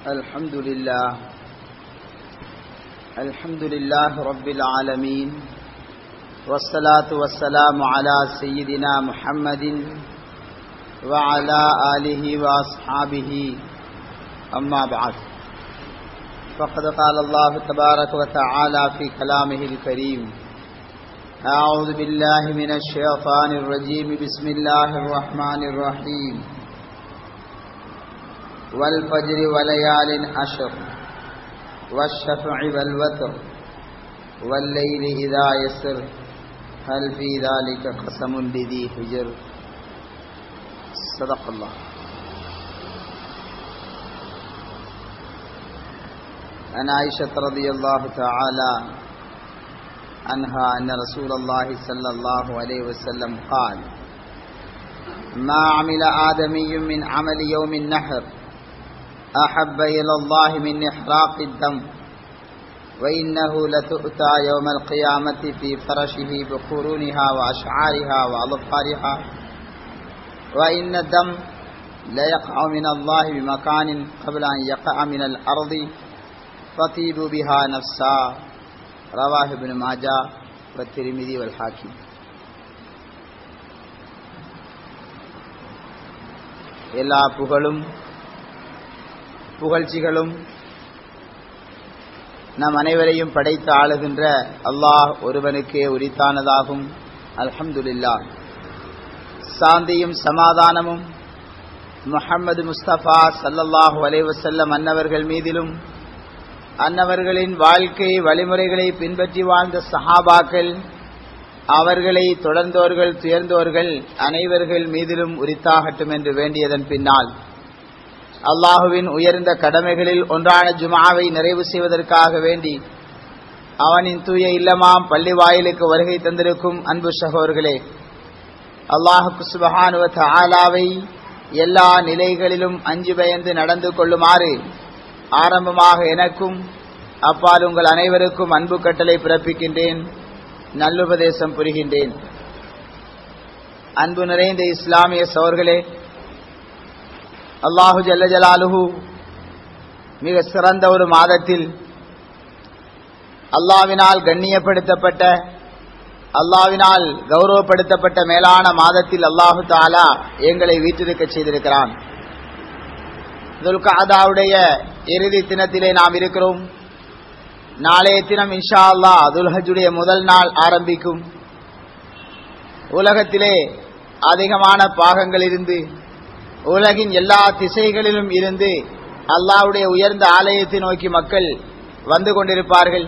الحمد لله الحمد لله رب العالمين والصلاة والسلام على سيدنا محمد وعلى آله وأصحابه أما بعد فقد قال الله تبارك وتعالى في كلامه الكريم أعوذ بالله من الشيطان الرجيم بسم الله الرحمن الرحيم والفجر وليال عشر والشفع والوتر والليل إذا يسر هل في ذلك قسم لذي حجر صدق الله عن عائشة رضي الله تعالى عنها أن رسول الله صلى الله عليه وسلم قال ما عمل آدمي من عمل يوم النحر أحب إلى الله من إحراق الدم وإنه لتؤتى يوم القيامة في فرشه بقرونها وأشعارها وأظفارها وإن الدم لا يقع من الله بمكان قبل أن يقع من الأرض فطيب بها نفسا رواه ابن ماجه والترمذي والحاكم எல்லா புகழும் புகழ்ச்சிகளும் நம் அனைவரையும் படைத்து ஆளுகின்ற அல்லாஹ் ஒருவனுக்கே உரித்தானதாகும் அல்ஹம்துலில்லா சாந்தியும் சமாதானமும் முஹம்மது முஸ்தபா சல்லல்லாஹு அலைவசல்லம் அன்னவர்கள் மீதிலும் அன்னவர்களின் வாழ்க்கை வழிமுறைகளை பின்பற்றி வாழ்ந்த சஹாபாக்கள் அவர்களை தொடர்ந்தோர்கள் துயர்ந்தோர்கள் அனைவர்கள் மீதிலும் உரித்தாகட்டும் என்று வேண்டியதன் பின்னால் அல்லாஹுவின் உயர்ந்த கடமைகளில் ஒன்றான ஜுமாவை நிறைவு செய்வதற்காக வேண்டி அவனின் தூய இல்லமாம் பள்ளி வாயிலுக்கு வருகை தந்திருக்கும் அன்பு சகோதர்களே அல்லாஹுக்கு சுபஹானுவ ஆலாவை எல்லா நிலைகளிலும் அஞ்சு பயந்து நடந்து கொள்ளுமாறு ஆரம்பமாக எனக்கும் அப்பால் உங்கள் அனைவருக்கும் அன்பு கட்டளை பிறப்பிக்கின்றேன் நல்லுபதேசம் புரிகின்றேன் அன்பு நிறைந்த இஸ்லாமிய சோர்களே அல்லாஹு ஜல்ல ஜலாலுஹு மிக சிறந்த ஒரு மாதத்தில் அல்லாவினால் கண்ணியப்படுத்தப்பட்ட அல்லாவினால் கௌரவப்படுத்தப்பட்ட மேலான மாதத்தில் அல்லாஹு தாலா எங்களை வீட்டிருக்க செய்திருக்கிறான் துல்காதாவுடைய இறுதி தினத்திலே நாம் இருக்கிறோம் நாளைய தினம் இன்ஷா அல்லா துல்ஹஜுடைய முதல் நாள் ஆரம்பிக்கும் உலகத்திலே அதிகமான பாகங்கள் இருந்து உலகின் எல்லா திசைகளிலும் இருந்து அல்லாவுடைய உயர்ந்த ஆலயத்தை நோக்கி மக்கள் வந்து கொண்டிருப்பார்கள்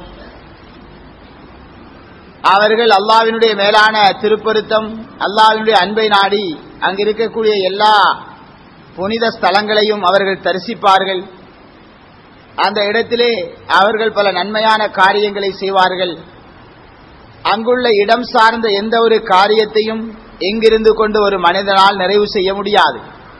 அவர்கள் அல்லாவினுடைய மேலான திருப்பொருத்தம் அல்லாவினுடைய அன்பை நாடி அங்கிருக்கக்கூடிய எல்லா புனித ஸ்தலங்களையும் அவர்கள் தரிசிப்பார்கள் அந்த இடத்திலே அவர்கள் பல நன்மையான காரியங்களை செய்வார்கள் அங்குள்ள இடம் சார்ந்த எந்த ஒரு காரியத்தையும் எங்கிருந்து கொண்டு ஒரு மனிதனால் நிறைவு செய்ய முடியாது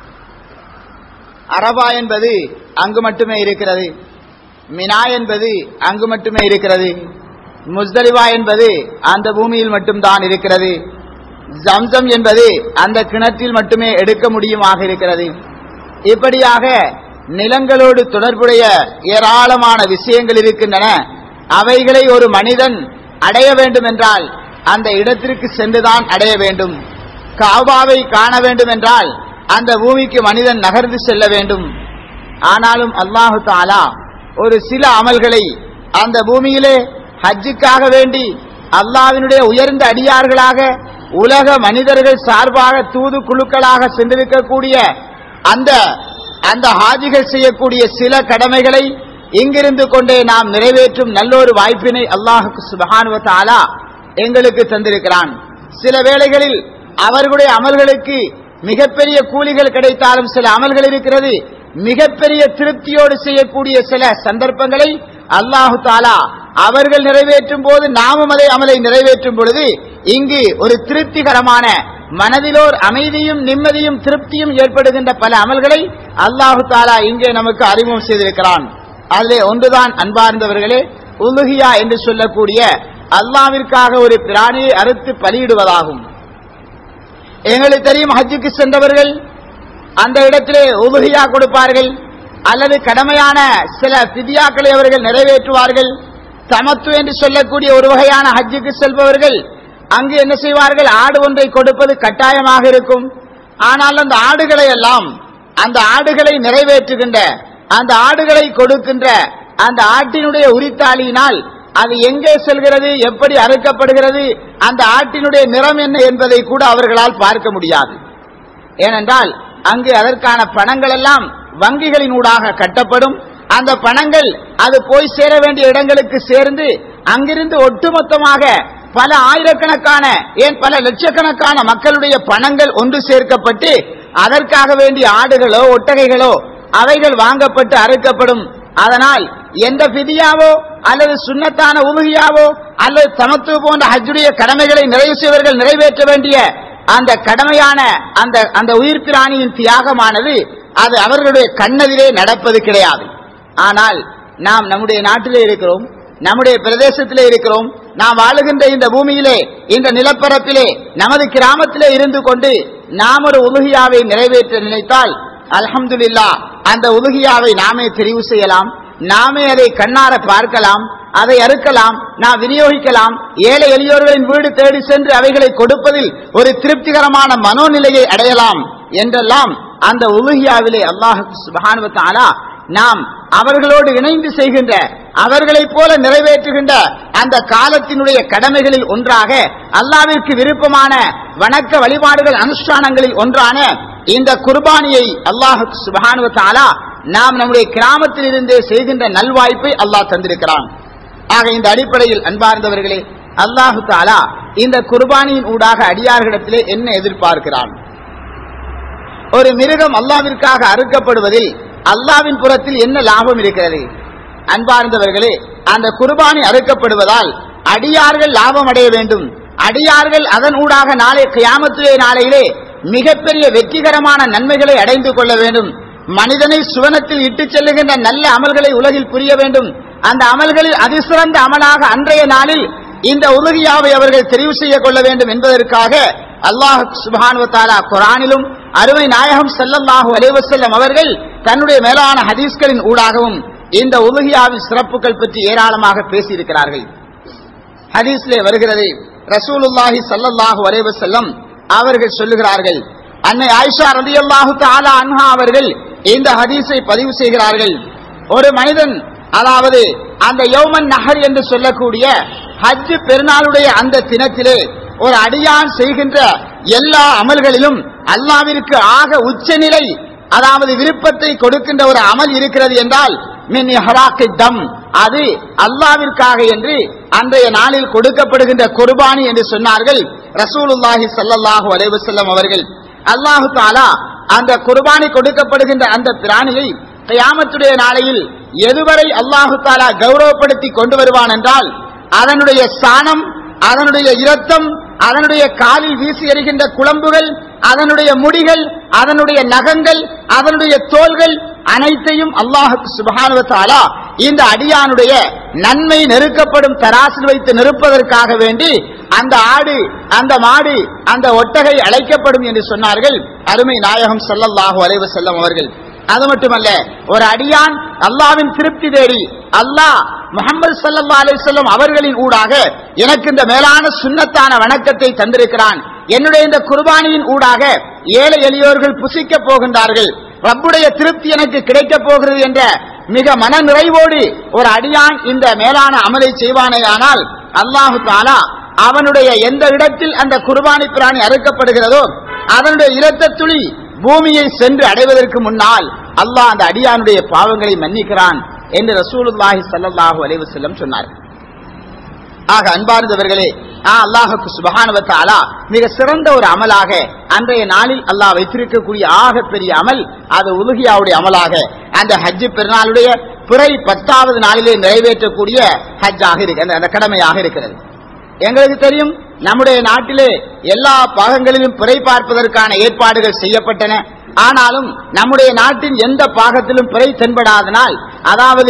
அரபா என்பது அங்கு மட்டுமே இருக்கிறது மினா என்பது அங்கு மட்டுமே இருக்கிறது முஸ்தலிவா என்பது அந்த பூமியில் மட்டும்தான் இருக்கிறது ஜம்சம் என்பது அந்த கிணற்றில் மட்டுமே எடுக்க முடியுமாக இருக்கிறது இப்படியாக நிலங்களோடு தொடர்புடைய ஏராளமான விஷயங்கள் இருக்கின்றன அவைகளை ஒரு மனிதன் அடைய வேண்டும் என்றால் அந்த இடத்திற்கு சென்றுதான் அடைய வேண்டும் காபாவை காண வேண்டும் என்றால் அந்த பூமிக்கு மனிதன் நகர்ந்து செல்ல வேண்டும் ஆனாலும் அல்லாஹு தாலா ஒரு சில அமல்களை அந்த பூமியிலே ஹஜ்ஜுக்காக வேண்டி அல்லாவினுடைய உயர்ந்த அடியார்களாக உலக மனிதர்கள் சார்பாக தூது குழுக்களாக சென்றிருக்கக்கூடிய அந்த அந்த ஹாஜிகள் செய்யக்கூடிய சில கடமைகளை இங்கிருந்து கொண்டே நாம் நிறைவேற்றும் நல்லொரு வாய்ப்பினை அல்லாஹுக்கு சுபகானுவத்த ஆலா எங்களுக்கு தந்திருக்கிறான் சில வேளைகளில் அவர்களுடைய அமல்களுக்கு மிகப்பெரிய கூலிகள் கிடைத்தாலும் சில அமல்கள் இருக்கிறது மிகப்பெரிய திருப்தியோடு செய்யக்கூடிய சில சந்தர்ப்பங்களை அல்லாஹு தாலா அவர்கள் நிறைவேற்றும் போது நாமும் அதை அமலை நிறைவேற்றும் பொழுது இங்கு ஒரு திருப்திகரமான மனதிலோர் அமைதியும் நிம்மதியும் திருப்தியும் ஏற்படுகின்ற பல அமல்களை அல்லாஹு தாலா இங்கே நமக்கு அறிமுகம் செய்திருக்கிறான் அதிலே ஒன்றுதான் அன்பார்ந்தவர்களே உலுகியா என்று சொல்லக்கூடிய அல்லாவிற்காக ஒரு பிராணியை அறுத்து பலியிடுவதாகும் எங்களுக்கு தெரியும் ஹஜ்ஜுக்கு சென்றவர்கள் அந்த இடத்திலே உபகியா கொடுப்பார்கள் அல்லது கடமையான சில பிதியாக்களை அவர்கள் நிறைவேற்றுவார்கள் தமத்து என்று சொல்லக்கூடிய ஒரு வகையான ஹஜ்ஜுக்கு செல்பவர்கள் அங்கு என்ன செய்வார்கள் ஆடு ஒன்றை கொடுப்பது கட்டாயமாக இருக்கும் ஆனால் அந்த ஆடுகளை எல்லாம் அந்த ஆடுகளை நிறைவேற்றுகின்ற அந்த ஆடுகளை கொடுக்கின்ற அந்த ஆட்டினுடைய உரித்தாளியினால் அது எங்கே செல்கிறது எப்படி அறுக்கப்படுகிறது அந்த ஆட்டினுடைய நிறம் என்ன என்பதை கூட அவர்களால் பார்க்க முடியாது ஏனென்றால் அங்கு அதற்கான பணங்கள் எல்லாம் வங்கிகளின் ஊடாக கட்டப்படும் அந்த பணங்கள் அது போய் சேர வேண்டிய இடங்களுக்கு சேர்ந்து அங்கிருந்து ஒட்டுமொத்தமாக பல ஆயிரக்கணக்கான ஏன் பல லட்சக்கணக்கான மக்களுடைய பணங்கள் ஒன்று சேர்க்கப்பட்டு அதற்காக வேண்டிய ஆடுகளோ ஒட்டகைகளோ அவைகள் வாங்கப்பட்டு அறுக்கப்படும் அதனால் எந்த பிதியாவோ அல்லது சுண்ணத்தான உலுகியாவோ அல்லது தமத்து போன்ற ஹஜ்ஜுடைய கடமைகளை நிறைவு செய்வர்கள் நிறைவேற்ற வேண்டிய அந்த கடமையான அந்த அந்த உயிர் பிராணியின் தியாகமானது அது அவர்களுடைய கண்ணதிலே நடப்பது கிடையாது ஆனால் நாம் நம்முடைய நாட்டிலே இருக்கிறோம் நம்முடைய பிரதேசத்திலே இருக்கிறோம் நாம் வாழுகின்ற இந்த பூமியிலே இந்த நிலப்பரப்பிலே நமது கிராமத்திலே இருந்து கொண்டு நாம் ஒரு உலுகியாவை நிறைவேற்ற நினைத்தால் அல்ஹம்துலில்லா அந்த உலுகியாவை நாமே தெரிவு செய்யலாம் நாமே அதை கண்ணார பார்க்கலாம் அதை அறுக்கலாம் நாம் விநியோகிக்கலாம் ஏழை எளியோர்களின் வீடு தேடி சென்று அவைகளை கொடுப்பதில் ஒரு திருப்திகரமான மனோநிலையை அடையலாம் என்றெல்லாம் அந்த உலுகியாவிலே அல்லாஹ் சுபானுவத்தாலா நாம் அவர்களோடு இணைந்து செய்கின்ற அவர்களைப் போல நிறைவேற்றுகின்ற அந்த காலத்தினுடைய கடமைகளில் ஒன்றாக அல்லாவிற்கு விருப்பமான வணக்க வழிபாடுகள் அனுஷ்டானங்களில் ஒன்றான இந்த குர்பானியை அல்லாஹ் சுபானுவத்தாலா நாம் நம்முடைய கிராமத்தில் இருந்தே செய்கின்ற நல்வாய்ப்பை அல்லாஹ் தந்திருக்கிறான் ஆக இந்த அடிப்படையில் அன்பார்ந்தவர்களே அல்லாஹு தாலா இந்த குர்பானியின் ஊடாக அடியார்களிடத்திலே என்ன எதிர்பார்க்கிறான் ஒரு மிருகம் அல்லாவிற்காக அறுக்கப்படுவதில் அல்லாவின் புறத்தில் என்ன லாபம் இருக்கிறது அன்பார்ந்தவர்களே அந்த குர்பானி அறுக்கப்படுவதால் அடியார்கள் லாபம் அடைய வேண்டும் அடியார்கள் அதன் ஊடாக நாளை கியாமத்துடைய நாளையிலே மிகப்பெரிய வெற்றிகரமான நன்மைகளை அடைந்து கொள்ள வேண்டும் மனிதனை சுவனத்தில் இட்டுச் செல்லுகின்ற நல்ல அமல்களை உலகில் புரிய வேண்டும் அந்த அமல்களில் அதிசிறந்த அமலாக அன்றைய நாளில் இந்த உலகியாவை அவர்கள் தெரிவு செய்ய கொள்ள வேண்டும் என்பதற்காக அல்லாஹ் சுபானுவத்தாலா குரானிலும் அருமை நாயகம் செல்லல்லாஹு அலைவசல்லம் அவர்கள் தன்னுடைய மேலான ஹதீஸ்களின் ஊடாகவும் இந்த உலகியாவின் சிறப்புகள் பற்றி ஏராளமாக பேசியிருக்கிறார்கள் ஹதீஸ்லே வருகிறது ரசூலுல்லாஹி சல்லல்லாஹு அலைவசல்லம் அவர்கள் சொல்லுகிறார்கள் அன்னை ஆயிஷா ரலியல்லாஹு தஆலா அன்ஹா அவர்கள் இந்த ஹதீஸை பதிவு செய்கிறார்கள் ஒரு மனிதன் அதாவது அந்த யௌமன் நஹர் என்று சொல்லக்கூடிய ஹஜ் பெருநாளுடைய அந்த தினத்திலே ஒரு அடியான் செய்கின்ற எல்லா அமல்களிலும் அல்லாவிற்கு ஆக உச்சநிலை அதாவது விருப்பத்தை கொடுக்கின்ற ஒரு அமல் இருக்கிறது என்றால் மின் இஹ்ராக்கி தம் அது அல்லாவிற்காக என்று அன்றைய நாளில் கொடுக்கப்படுகின்ற குர்பானி என்று சொன்னார்கள் ரசூலுல்லாஹி ஸல்லல்லாஹு அலைஹி வஸல்லம் அவர்கள் அல்லாஹு தாலா அந்த குர்பானி கொடுக்கப்படுகின்ற அந்த பிராணியை கியாமத்துடைய நாளையில் எதுவரை அல்லாஹு தாலா கௌரவப்படுத்தி கொண்டு வருவான் என்றால் அதனுடைய சாணம் அதனுடைய இரத்தம் அதனுடைய காலில் வீசி எறிகின்ற குழம்புகள் அதனுடைய முடிகள் அதனுடைய நகங்கள் அதனுடைய தோள்கள் அனைத்தையும் அல்லாஹு சுபஹானுவ தஆலா இந்த அடியானுடைய நன்மை நெருக்கப்படும் தராசில் வைத்து நிறுப்பதற்காக வேண்டி அந்த ஆடு அந்த மாடு அந்த ஒட்டகை அழைக்கப்படும் என்று சொன்னார்கள் அருமை நாயகம் ஸல்லல்லாஹு அலைஹி வஸல்லம் அவர்கள் அது மட்டுமல்ல ஒரு அடியான் அல்லாவின் திருப்தி தேடி அல்லாஹ் முகமது சல்லா அலிசல்லம் அவர்களின் ஊடாக எனக்கு இந்த மேலான சுண்ணத்தான வணக்கத்தை தந்திருக்கிறான் என்னுடைய இந்த குர்பானியின் ஊடாக ஏழை எளியோர்கள் புசிக்க போகின்றார்கள் ரப்புடைய திருப்தி எனக்கு கிடைக்கப் போகிறது என்ற மிக மன நிறைவோடு ஒரு அடியான் இந்த மேலான அமலை செய்வானேயானால் அல்லாஹு தாலா அவனுடைய எந்த இடத்தில் அந்த குர்பானி பிராணி அறுக்கப்படுகிறதோ அதனுடைய இரத்த துளி பூமியை சென்று அடைவதற்கு முன்னால் அல்லாஹ் அந்த அடியானுடைய பாவங்களை மன்னிக்கிறான் என்று ரசூலுல்லாஹி ஸல்லல்லாஹு அலைஹி வஸல்லம் சொன்னார் ஆக அன்பார்ந்தவர்களே அல்லாஹுக்கு சுபஹானவ தஆலா மிக சிறந்த ஒரு அமலாக அன்றைய நாளில் அல்லாஹ் வைத்திருக்கக்கூடிய ஆக பெரிய அமல் அது உலுகியாவுடைய அமலாக அந்த ஹஜ் பெருநாளுடைய பிறை பத்தாவது நாளிலே நிறைவேற்றக்கூடிய ஹஜ்ஜாக இருக்கு அந்த- அந்த கடமையாக இருக்கிறது எங்களுக்கு தெரியும் நம்முடைய நாட்டிலே எல்லா பாகங்களிலும் பிறை பார்ப்பதற்கான ஏற்பாடுகள் செய்யப்பட்டன ஆனாலும் நம்முடைய நாட்டின் எந்த பாகத்திலும் பிறை தென்படாதனால் அதாவது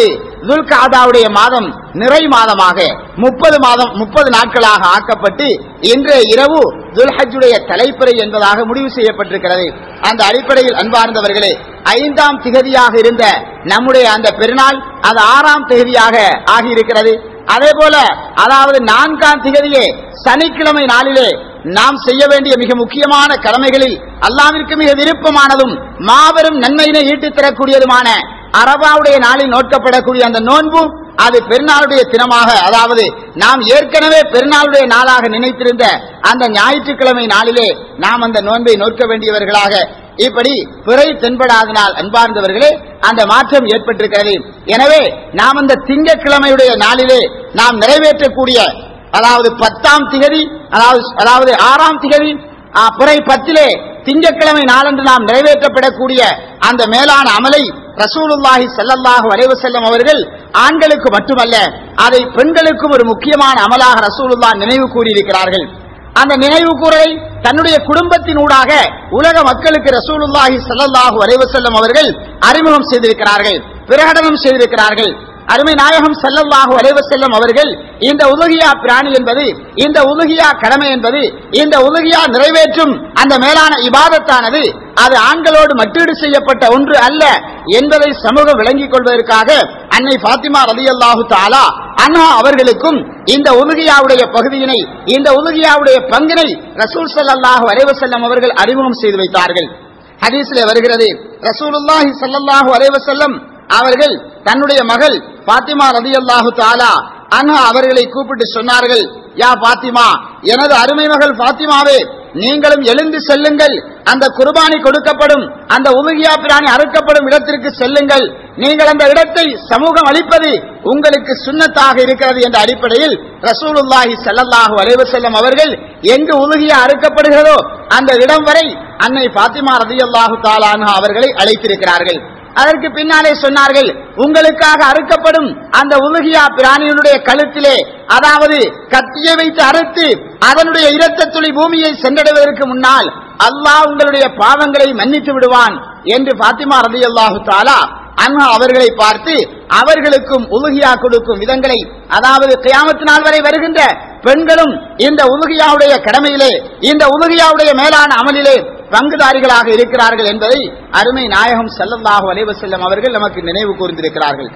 துல்காதாவுடைய மாதம் நிறை மாதமாக முப்பது மாதம் முப்பது நாட்களாக ஆக்கப்பட்டு இன்றைய இரவு துல்ஹஜ்ஜுடைய தலைப்பிறை என்பதாக முடிவு செய்யப்பட்டிருக்கிறது அந்த அடிப்படையில் அன்பார்ந்தவர்களே ஐந்தாம் திகதியாக இருந்த நம்முடைய அந்த பெருநாள் அது ஆறாம் திகதியாக ஆகியிருக்கிறது அதே போல அதாவது நான்காம் திகதியே சனிக்கிழமை நாளிலே நாம் செய்ய வேண்டிய மிக முக்கியமான கடமைகளில் அல்லாவிற்கு மிக விருப்பமானதும் மாபெரும் நன்மையினை ஈட்டித் தரக்கூடியதுமான அரபாவுடைய நாளில் நோக்கப்படக்கூடிய அந்த நோன்பு அது பெருநாளுடைய தினமாக அதாவது நாம் ஏற்கனவே பெருநாளுடைய நாளாக நினைத்திருந்த அந்த ஞாயிற்றுக்கிழமை நாளிலே நாம் அந்த நோன்பை நோக்க வேண்டியவர்களாக இப்படி பிறை தென்படாதனால் அன்பார்ந்தவர்களே அந்த மாற்றம் ஏற்பட்டிருக்கிறது எனவே நாம் அந்த திங்கட்கிழமையுடைய நாளிலே நாம் நிறைவேற்றக்கூடிய அதாவது பத்தாம் திகதி அதாவது அதாவது ஆறாம் திகதி ஆ, பிறை பத்திலே திங்கட்கிழமை நாளன்று நாம் நிறைவேற்றப்படக்கூடிய அந்த மேலான அமலை ரசூலுல்லாஹி ஸல்லல்லாஹு அலைஹி வஸல்லம் அவர்கள் ஆண்களுக்கு மட்டுமல்ல அதை பெண்களுக்கும் ஒரு முக்கியமான அமலாக ரசூலுல்லாஹ் நினைவு கூறியிருக்கிறார்கள் அந்த நினைவு கூறலை தன்னுடைய குடும்பத்தினூடாக உலக மக்களுக்கு ரசூலுல்லாஹி ஸல்லல்லாஹு அலைஹி வஸல்லம் அவர்கள் அறிமுகம் செய்திருக்கிறார்கள் பிரகடனம் செய்திருக்கிறார்கள் அருமை நாயகம் ஸல்லல்லாஹு அலைஹி வஸல்லம் அவர்கள் இந்த உலகியா பிராணி என்பது இந்த உலகியா கடமை என்பது இந்த உலகியா நிறைவேற்றும் அந்த மேலான இபாதத்தானது அது ஆண்களோடு மட்டீடு செய்யப்பட்ட ஒன்று அல்ல என்பதை சமூகம் விளங்கிக் கொள்வதற்காக அன்னை பாத்திமா ரலியல்லாஹு தஆலா அன்ஹா அவர்களுக்கும் இந்த உலகியாவுடைய பகுதியினை இந்த உலகியாவுடைய பங்கினை ரசூல் ஸல்லல்லாஹு அலைஹி வஸல்லம் அவர்கள் அறிமுகம் செய்து வைத்தார்கள் ஹதீஸிலே வருகிறது ரசூலுல்லாஹி ஸல்லல்லாஹு அலைஹி வஸல்லம் அவர்கள் தன்னுடைய மகள் பாத்திமா ரலியல்லாஹு தஆலா அன்ஹா அவர்களை கூப்பிட்டு சொன்னார்கள் யா பாத்திமா எனது அருமை மகள் பாத்திமாவே நீங்களும் எழுந்து செல்லுங்கள் அந்த குர்பானி கொடுக்கப்படும் அந்த உலுகியா பிராணி அறுக்கப்படும் இடத்திற்கு செல்லுங்கள் நீங்கள் அந்த இடத்தை சமூகம் அளிப்பது உங்களுக்கு சுன்னத்தாக இருக்கிறது என்ற அடிப்படையில் ரசூலுல்லாஹி ஸல்லல்லாஹு அலைஹி வஸல்லம் அவர்கள் எங்கு உலுகியா அறுக்கப்படுகிறதோ அந்த இடம் வரை அன்னை பாத்திமா ரலியல்லாஹு தஆலா அன்ஹா அவர்களை அழைத்திருக்கிறார்கள் அதற்கு பின்னாலே சொன்னார்கள் உங்களுக்காக அறுக்கப்படும் அந்த உலுகியா பிராணியினுடைய கழுத்திலே அதாவது கத்தியை வைத்து அறுத்து அதனுடைய இரத்த துளி பூமியை சென்றடைவதற்கு முன்னால் அல்லாஹ் உங்களுடைய பாவங்களை மன்னித்து விடுவான் என்று பாத்திமா ரதி அல்லாஹு தாலா அன்ஹா அவர்களை பார்த்து அவர்களுக்கும் உலுகியா கொடுக்கும் விதங்களை அதாவது கியாமத்து நாள் வரை வருகின்ற பெண்களும் இந்த உலுகியாவுடைய கடமையிலே இந்த உலுகியாவுடைய மேலான அமலிலே பங்குதாரிகளாக இருக்கிறார்கள் என்பதை அருமை நாயகம் ஸல்லல்லாஹு அலைஹி வஸல்லம் அவர்கள் நமக்கு நினைவு கூர்ந்திருக்கிறார்கள்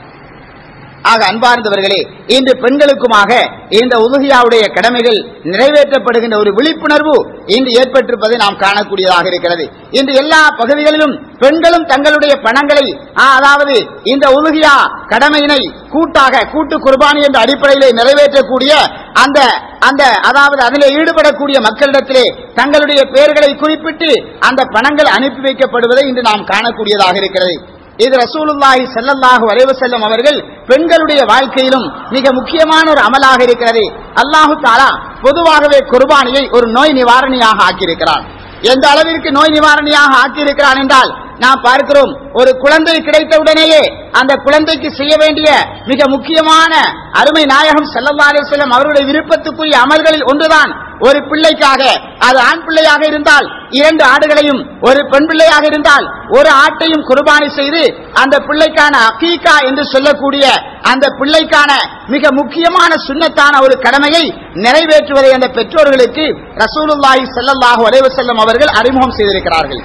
ஆக அன்பார்ந்தவர்களே இன்று பெண்களுக்குமாக இந்த உலுகியாவுடைய கடமைகள் நிறைவேற்றப்படுகின்ற ஒரு விழிப்புணர்வு இன்று ஏற்பட்டிருப்பதை நாம் காணக்கூடியதாக இருக்கிறது இன்று எல்லா பகுதிகளிலும் பெண்களும் தங்களுடைய பணங்களை ஆ, அதாவது இந்த உலுகியா கடமையினை கூட்டாக கூட்டு குர்பானி என்ற அடிப்படையிலே நிறைவேற்றக்கூடிய அந்த அந்த அதாவது அதிலே ஈடுபடக்கூடிய மக்களிடத்திலே தங்களுடைய பெயர்களை குறிப்பிட்டு அந்த பணங்கள் அனுப்பி வைக்கப்படுவதை இன்று நாம் காணக்கூடியதாக இருக்கிறது இது ரசூலுல்லாஹி ஸல்லல்லாஹு அலைஹி வஸல்லம் அவர்கள் பெண்களுடைய வாழ்க்கையிலும் மிக முக்கியமான ஒரு அமலாக இருக்கிறது அல்லாஹு தாலா பொதுவாகவே குர்பானியை ஒரு நோய் நிவாரணியாக ஆக்கியிருக்கிறார் எந்த அளவிற்கு நோய் நிவாரணியாக ஆக்கியிருக்கிறான் என்றால் நாம் பார்க்கிறோம் ஒரு குழந்தை கிடைத்தவுடனேயே அந்த குழந்தைக்கு செய்ய வேண்டிய மிக முக்கியமான அருமை நாயகம் ஸல்லல்லாஹு அலைஹி வஸல்லம் அவருடைய விருப்பத்துக்குரிய அமல்களில் ஒன்றுதான் ஒரு பிள்ளைக்காக அது ஆண் பிள்ளையாக இருந்தால் இரண்டு ஆடுகளையும் ஒரு பெண் பிள்ளையாக இருந்தால் ஒரு ஆட்டையும் குர்பானி செய்து அந்த பிள்ளைக்கான அகீகா என்று சொல்லக்கூடிய அந்த பிள்ளைக்கான மிக முக்கியமான சுன்னத்தான ஒரு கடமையை நிறைவேற்றுவதை அந்த பெற்றோர்களுக்கு ரசூலுல்லாஹி ஸல்லல்லாஹு அலைஹி வஸல்லம் அவர்கள் அறிமுகம் செய்திருக்கிறார்கள்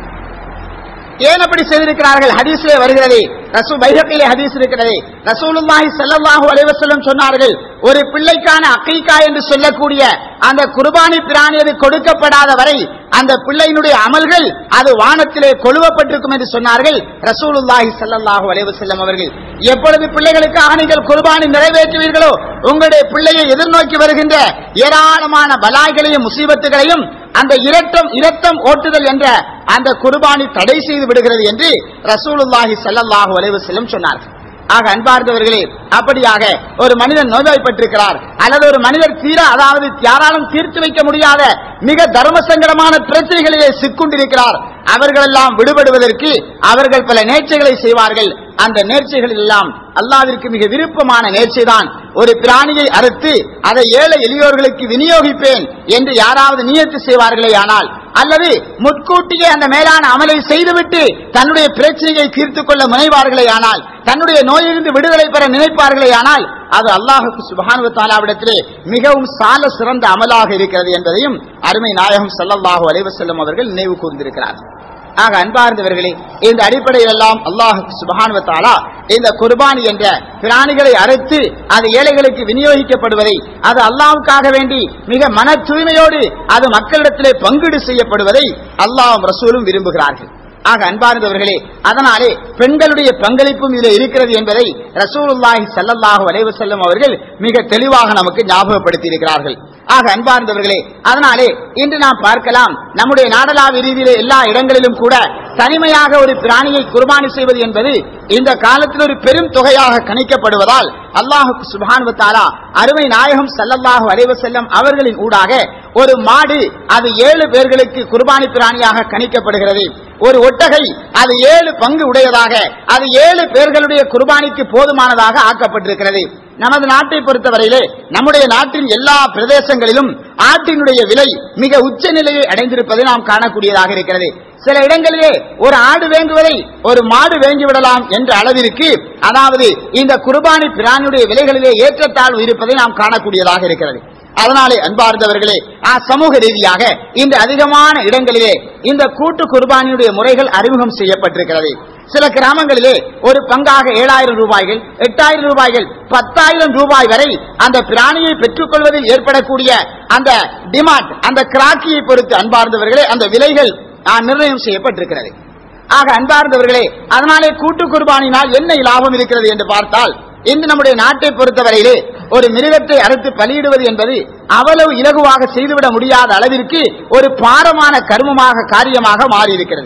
ஏன் அப்படி செய்திருக்கிறார்கள் ஹதீஸிலே வருகிறது ரசூ பைஹக்கிலே ஹதீஸ் இருக்கிறது ரசூலுல்லாஹி ஸல்லல்லாஹு அலைஹி வஸல்லம் சொன்னார்கள் ஒரு பிள்ளைக்கான அக்கீகா என்று சொல்லக்கூடிய அந்த குர்பானி பிராணி அது கொடுக்கப்படாத வரை அந்த பிள்ளையினுடைய அமல்கள் அது வானத்திலே கொழுவப்பட்டிருக்கும் என்று சொன்னார்கள் ரசூலுல்லாஹி ஸல்லல்லாஹு அலைஹி வஸல்லம் அவர்கள் எப்பொழுது பிள்ளைகளுக்காக நீங்கள் குர்பானி நிறைவேற்றுவீர்களோ உங்களுடைய பிள்ளையை எதிர்நோக்கி வருகின்ற ஏராளமான பலாய்களையும் முசீபத்துகளையும் அந்த இரட்டம் இரத்தம் ஓட்டுதல் என்ற அந்த குர்பானி தடை செய்து விடுகிறது என்று ரசூலுல்லாஹி ஸல்லல்லாஹு அலைஹி வஸல்லம் சொன்னார்கள் ஆக அன்பார்ந்தவர்களே அப்படியாக ஒரு மனிதன் நோய்வாய்ப்பட்டிருக்கிறார் அல்லது ஒரு மனிதர் தீர அதாவது யாராலும் தீர்த்து வைக்க முடியாத மிக தர்ம சங்கடமான பிரச்சனைகளிலே சிக்குண்டிருக்கிறார் அவர்களெல்லாம் விடுபடுவதற்கு அவர்கள் பல நேர்ச்சைகளை செய்வார்கள் அந்த நேர்ச்சைகள் எல்லாம் அல்லாவிற்கு மிக விருப்பமான நேர்ச்சைதான் ஒரு பிராணியை அறுத்து அதை ஏழை எளியோர்களுக்கு விநியோகிப்பேன் என்று யாராவது நியத்து செய்வார்களே ஆனால் அல்லது முற்கூட்டியே அந்த மேலான அமலை செய்துவிட்டு தன்னுடைய பிரச்சனையை தீர்த்துக் கொள்ள முனைவார்களே ஆனால் தன்னுடைய நோயிலிருந்து விடுதலை பெற நினைப்பார்களே ஆனால் அது அல்லாஹுக்கு சுபானு தாலாவிடத்திலே மிகவும் சால சிறந்த அமலாக இருக்கிறது என்பதையும் அருமை நாயகம் ஸல்லல்லாஹு அலைஹி வஸல்லம் அவர்கள் நினைவு கூர்ந்திருக்கிறார்கள் ஆக அன்பார்ந்தவர்களே இந்த அடிப்படையில் எல்லாம் அல்லாஹ் சுபஹானு தாலா இந்த குர்பானி என்ற பிராணிகளை அறுத்து அது ஏழைகளுக்கு விநியோகிக்கப்படுவதை அது அல்லாஹ்வுக்காக வேண்டி மிக மன தூய்மையோடு அது மக்களிடத்திலே பங்கீடு செய்யப்படுவதை அல்லாஹ்வும் ரசூலும் விரும்புகிறார்கள் ஆக அன்பார்ந்தவர்களே அதனாலே பெண்களுடைய பங்களிப்பும் இதில் இருக்கிறது என்பதை ரசூலுல்லாஹி ஸல்லல்லாஹு அலைஹி வஸல்லம் அவர்கள் மிக தெளிவாக நமக்கு ஞாபகப்படுத்தி இருக்கிறார்கள் ஆக அன்பார்ந்தவர்களே அதனாலே இன்று நாம் பார்க்கலாம் நம்முடைய நாடளாவிய ரீதியிலே எல்லா இடங்களிலும் கூட தனிமையாக ஒரு பிராணியை குர்பானி செய்வது என்பது இந்த காலத்தில் ஒரு பெரும் தொகையாக கணிக்கப்படுவதால் அல்லாஹுக்கு சுபானு தாலா அருமை நாயகம் ஸல்லல்லாஹு அலைஹி வஸல்லம் அவர்களின் ஊடாக ஒரு மாடு அது ஏழு பேர்களுக்கு குர்பானி பிராணியாக கணிக்கப்படுகிறது ஒரு ஒட்டகை அது ஏழு பங்கு உடையதாக அது ஏழு பேர்களுடைய குர்பானிக்கு போதுமானதாக ஆக்கப்பட்டிருக்கிறது நமது நாட்டை பொறுத்தவரையிலே நம்முடைய நாட்டின் எல்லா பிரதேசங்களிலும் ஆட்டினுடைய விலை மிக உச்ச நிலையை அடைந்திருப்பதை நாம் காணக்கூடியதாக இருக்கிறது சில இடங்களிலே ஒரு ஆடு வேங்குவதை ஒரு மாடு வேங்கிவிடலாம் என்ற அளவிற்கு அதாவது இந்த குர்பானி பிராணியுடைய விலைகளிலே ஏற்றத்தாழ்வு இருப்பதை நாம் காணக்கூடியதாக இருக்கிறது அதனாலே அன்பார்ந்தவர்களே ஆ, சமூக ரீதியாக இந்த அதிகமான இடங்களிலே இந்த கூட்டு குர்பானியுடைய முறைகள் அறிமுகம் செய்யப்பட்டிருக்கிறது சில கிராமங்களிலே ஒரு பங்காக ஏழாயிரம் ரூபாய்கள் எட்டாயிரம் ரூபாய்கள் பத்தாயிரம் ரூபாய் வரை அந்த பிராணியை பெற்றுக் கொள்வதில் ஏற்படக்கூடிய அந்த டிமாண்ட் அந்த கிராக்கியை பொறுத்து அன்பார்ந்தவர்களே அந்த விலைகள் ஆ, நிர்ணயம் செய்யப்பட்டிருக்கிறது ஆக அன்பார்ந்தவர்களே அதனாலே கூட்டு குர்பானினால் என்ன லாபம் இருக்கிறது என்று பார்த்தால் இன்று நம்முடைய நாட்டை பொறுத்தவரையிலே ஒரு மிருகத்தை அறுத்து பலியிடுவது என்பது அவ்வளவு இலகுவாக செய்துவிட முடியாத அளவிற்கு ஒரு பாரமான கர்மமாக காரியமாக மாறி இருக்கிறது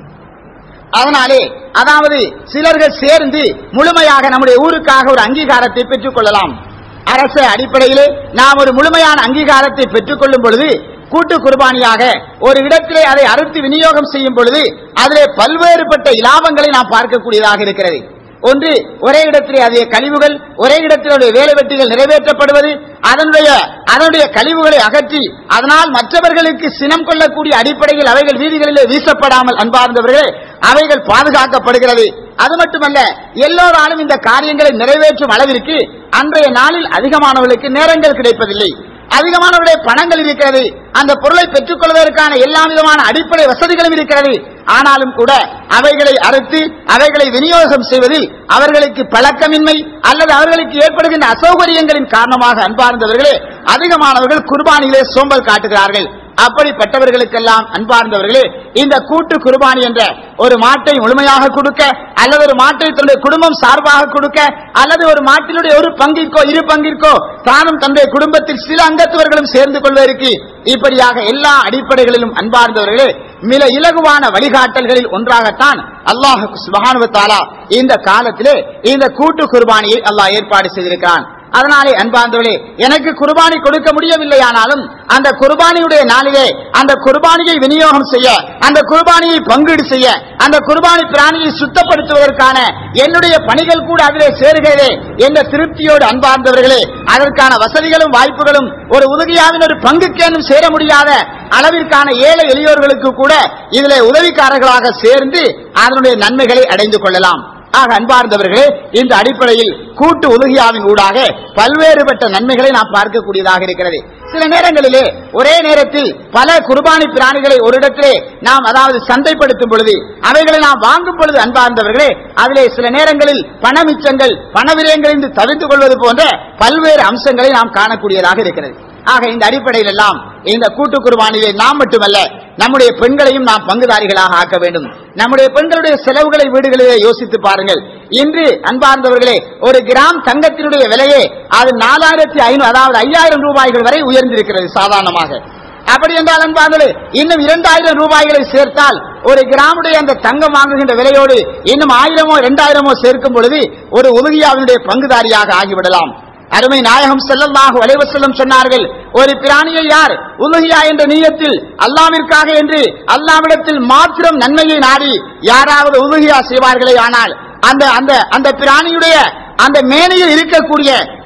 அதனாலே அதாவது சிலர்கள் சேர்ந்து முழுமையாக நம்முடைய ஊருக்காக ஒரு அங்கீகாரத்தை பெற்றுக் கொள்ளலாம் அரச அடிப்படையிலே நாம் ஒரு முழுமையான அங்கீகாரத்தை பெற்றுக் கொள்ளும் பொழுது கூட்டு குர்பானியாக ஒரு இடத்திலே அதை அறுத்து விநியோகம் செய்யும் பொழுது அதிலே பல்வேறுபட்ட இலாபங்களை நாம் பார்க்கக்கூடியதாக இருக்கிறது ஒன்று ஒரே இடத்திலே அதே கழிவுகள் ஒரே இடத்திலே வேலை வெட்டிகள் நிறைவேற்றப்படுவது அதனுடைய அதனுடைய கழிவுகளை அகற்றி அதனால் மற்றவர்களுக்கு சினம் கொள்ளக்கூடிய அடிப்படையில் அவைகள் வீதிகளிலே வீசப்படாமல் அன்பார்ந்தவர்களே அவைகள் பாதுகாக்கப்படுகிறது அது மட்டுமல்ல எல்லோராலும் இந்த காரியங்களை நிறைவேற்றும் அளவிற்கு அன்றைய நாளில் அதிகமானவர்களுக்கு நேரங்கள் கிடைப்பதில்லை அதிகமானவருடைய பணங்கள் இருக்கிறது அந்த பொருளை பெற்றுக் கொள்வதற்கான எல்லா விதமான அடிப்படை வசதிகளும் இருக்கிறது ஆனாலும் கூட அவைகளை அறுத்து அவைகளை விநியோகம் செய்வதில் அவர்களுக்கு பழக்கமின்மை அல்லது அவர்களுக்கு ஏற்படுகின்ற அசௌகரியங்களின் காரணமாக அன்பார்ந்தவர்களே அதிகமானவர்கள் குர்பானியிலே சோம்பல் காட்டுகிறார்கள் அப்படிப்பட்டவர்களுக்கெல்லாம் அன்பார்ந்தவர்களே இந்த கூட்டு குர்பானி என்ற ஒரு மாட்டை முழுமையாக கொடுக்க அல்லது ஒரு மாட்டை தன்னுடைய குடும்பம் சார்பாக கொடுக்க அல்லது ஒரு மாட்டினுடைய ஒரு பங்கிற்கோ இரு பங்கிற்கோ தானும் தன்னுடைய குடும்பத்தில் சில அங்கத்தவர்களும் சேர்ந்து கொள்வதற்கு இப்படியாக எல்லா அடிப்படைகளிலும் அன்பார்ந்தவர்களே மிக இலகுவான வழிகாட்டல்களில் ஒன்றாகத்தான் அல்லாஹ் சுபஹானுவ தாலா இந்த காலத்திலே இந்த கூட்டு குர்பானியை அல்லாஹ் ஏற்பாடு செய்திருக்கிறான் அதனாலே அன்பார்ந்தவர்களே எனக்கு குர்பானி கொடுக்க முடியவில்லையானாலும் அந்த குர்பானியுடைய நாளிலே அந்த குர்பானியை விநியோகம் செய்ய அந்த குர்பானியை பங்கீடு செய்ய அந்த குர்பானி பிராணியை சுத்தப்படுத்துவதற்கான என்னுடைய பணிகள் கூட அதிலே சேருகிறதே என்ற திருப்தியோடு அன்பார்ந்தவர்களே அதற்கான வசதிகளும் வாய்ப்புகளும் ஒரு உதவியாவின் ஒரு பங்குக்கேனும் சேர முடியாத அளவிற்கான ஏழை எளியோர்களுக்கு கூட இதிலே உதவிக்காரர்களாக சேர்ந்து அதனுடைய நன்மைகளை அடைந்து கொள்ளலாம் ஆக அன்பார்ந்தவர்களே இந்த அடிப்படையில் கூட்டு உலகியாவின் ஊடாக பல்வேறுபட்ட நன்மைகளை நாம் பார்க்கக்கூடியதாக இருக்கிறது சில நேரங்களிலே ஒரே நேரத்தில் பல குர்பானி பிராணிகளை ஒரு இடத்திலே நாம் அதாவது சந்தைப்படுத்தும் பொழுது அவைகளை நாம் வாங்கும் பொழுது அன்பார்ந்தவர்களே அதிலே சில நேரங்களில் பண மிச்சங்கள் பண விரயங்களிலிருந்து தவிர்த்து கொள்வது போன்ற பல்வேறு அம்சங்களை நாம் காணக்கூடியதாக இருக்கிறது ஆக இந்த அடிப்படையில் எல்லாம் இந்த கூட்டு குர்பானிலே நாம் மட்டுமல்ல நம்முடைய பெண்களையும் நாம் பங்குதாரிகளாக ஆக்க வேண்டும் நம்முடைய பெண்களுடைய செலவுகளை வீடுகளிலே யோசித்து பாருங்கள் இன்று அன்பார்ந்தவர்களே ஒரு கிராம் தங்கத்தினுடைய விலையே அது நாலாயிரத்தி ஐநூறு அதாவது ஐயாயிரம் ரூபாய்கள் வரை உயர்ந்திருக்கிறது சாதாரணமாக அப்படி என்றால் அன்பார்களே இன்னும் இரண்டாயிரம் ரூபாய்களை சேர்த்தால் ஒரு கிராமுடைய அந்த தங்கம் வாங்குகின்ற விலையோடு இன்னும் ஆயிரமோ இரண்டாயிரமோ சேர்க்கும் பொழுது ஒரு உலகியாவினுடைய பங்குதாரியாக ஆகிவிடலாம் அருமை நாயகம் செல்லல்லாஹு அலைவசல்லம் சொன்னார்கள் ஒரு பிராணியை யார் உலகியா என்ற நீயத்தில் அல்லாவிற்காக என்று அல்லாவிடத்தில் மாத்திரம் நன்மையை நாடி யாராவது உலகியா செய்வார்களே ஆனால் அந்த அந்த அந்த பிராணியுடைய அந்த மேனையில் இருக்கக்கூடிய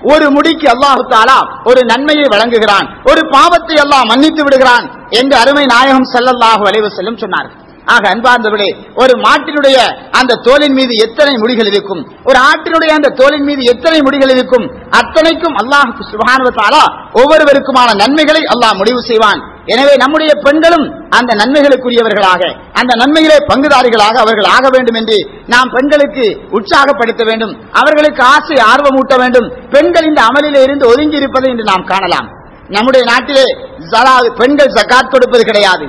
ஒரு முடிக்கு அல்லாஹு தாலா ஒரு நன்மையை வழங்குகிறான் ஒரு பாவத்தை அல்லாஹ் மன்னித்து விடுகிறான் என்று அருமை நாயகம் ஸல்லல்லாஹு அலைஹி வஸல்லம் சொன்னார்கள் ஆக அன்பார்ந்தவர்களே ஒரு மாட்டினுடைய அந்த தோலின் மீது எத்தனை முடிகள் இருக்கும் ஒரு ஆட்டினுடைய அந்த தோலின் மீது எத்தனை முடிகள் இருக்கும் அத்தனைக்கும் அல்லாஹ் சுபஹானஹு வ தஆலா ஒவ்வொருவருக்குமான நன்மைகளை அல்லாஹ் முடிவு செய்வான் எனவே நம்முடைய பெண்களும் அந்த நன்மைகளுக்குரியவர்களாக அந்த நன்மையிலே பங்குதாரிகளாக அவர்கள் ஆக வேண்டும் என்று நாம் பெண்களுக்கு உற்சாகப்படுத்த வேண்டும் அவர்களுக்கு ஆசை ஆர்வமூட்ட வேண்டும் பெண்கள் இந்த அமலிலே இருந்து ஒதுங்கி இருப்பதை இன்று நாம் காணலாம் நம்முடைய நாட்டிலே ஜலா- பெண்கள் ஜகாத் கொடுப்பது கிடையாது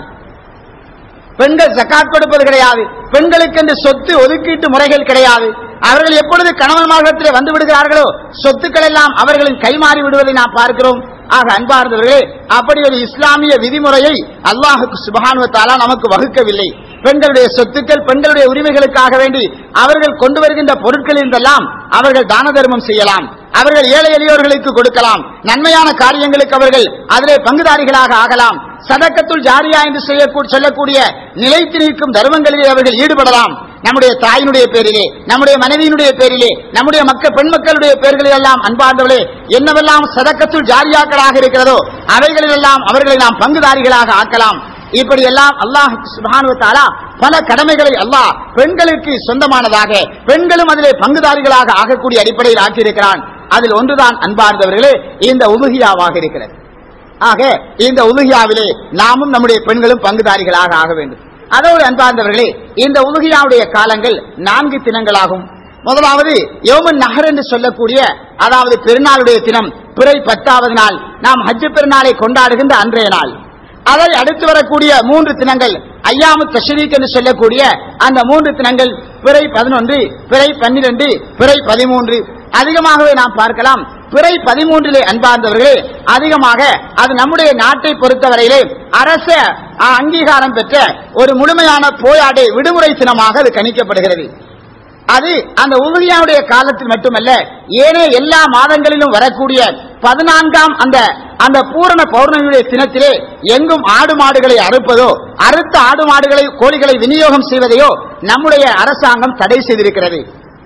பெண்கள் ஜக்காத் கொடுப்பது கிடையாது பெண்களுக்கு என்று சொத்து ஒதுக்கீட்டு முறைகள் கிடையாது அவர்கள் எப்பொழுது கணவன் மார்க்கத்திலே வந்து விடுகிறார்களோ சொத்துக்கள் எல்லாம் அவர்களின் கைமாறி விடுவதை நாம் பார்க்கிறோம் ஆக அன்பார்ந்தவர்களே அப்படி ஒரு இஸ்லாமிய விதிமுறையை அல்லாஹுக்கு சுபஹானுவத்தாலா நமக்கு வகுக்கவில்லை பெண்களுடைய சொத்துக்கள் பெண்களுடைய உரிமைகளுக்காக வேண்டி அவர்கள் கொண்டு வருகின்ற பொருட்களில் இருந்தெல்லாம் அவர்கள் தான தர்மம் செய்யலாம் அவர்கள் ஏழை எளியோர்களுக்கு கொடுக்கலாம் நன்மையான காரியங்களுக்கு அவர்கள் அதிலே பங்குதாரிகளாக ஆகலாம் சதக்கத்துள் ஜாரியா என்று செய்யக்கூ- சொல்லக்கூடிய நிலைத்து நிற்கும் தர்மங்களிலே அவர்கள் ஈடுபடலாம் நம்முடைய தாயினுடைய பேரிலே நம்முடைய மனைவியினுடைய பேரிலே நம்முடைய மக்கள் பெண் மக்களுடைய பேர்களில் எல்லாம் அன்பார்ந்தவர்களே என்னவெல்லாம் சதக்கத்துள் ஜாரியாக்களாக இருக்கிறதோ அவைகளில் எல்லாம் அவர்களை நாம் பங்குதாரிகளாக ஆக்கலாம் இப்படி எல்லாம் அல்லாஹ் சுப்ஹானஹு வ தஆலா பல கடமைகளை அல்லாஹ் பெண்களுக்கு சொந்தமானதாக பெண்களும் அதிலே பங்குதாரிகளாக ஆகக்கூடிய அடிப்படையில் ஆக்கியிருக்கிறான் அதில் ஒன்றுதான் அன்பார்ந்தவர்களே இந்த உதுகியாவாக இருக்கிறது ஆக இந்த உதுகியாவிலே நாமும் நம்முடைய பெண்களும் பங்குதாரிகளாக ஆக வேண்டும் அதோடு அன்பார்ந்தவர்களே இந்த உதுகியாவுடைய காலங்கள் நான்கு தினங்களாகும் முதலாவது யோமன் நகர் என்று சொல்லக்கூடிய அதாவது பெருநாளுடைய தினம் பிறை பத்தாவது நாள் நாம் ஹஜ்ஜு பெருநாளை கொண்டாடுகின்ற அன்றைய நாள் அதை அடுத்து வரக்கூடிய மூன்று தினங்கள் ஐயாமு தஷ்ரீக் என்று சொல்லக்கூடிய அந்த மூன்று தினங்கள் பிறை பதினொன்று பிறை பன்னிரண்டு பிறை பதிமூன்று அதிகமாகவே நாம் பார்க்கலாம் பிறை பதிமூன்றிலே அன்பார்ந்தவர்களே அதிகமாக அது நம்முடைய நாட்டை பொறுத்தவரையிலே அரச அ, அங்கீகாரம் பெற்ற ஒரு முழுமையான போயாடை விடுமுறை தினமாக அது கணிக்கப்படுகிறது அது அந்த உதவியாவுடைய காலத்தில் மட்டுமல்ல ஏனே எல்லா மாதங்களிலும் வரக்கூடிய பதினான்காம் அந்த அந்த பூரண பௌர்ணமியுடைய தினத்திலே எங்கும் ஆடு மாடுகளை அறுப்பதோ அறுத்த ஆடு மாடுகளை கோழிகளை விநியோகம் செய்வதையோ நம்முடைய அரசாங்கம் தடை செய்திருக்கிறது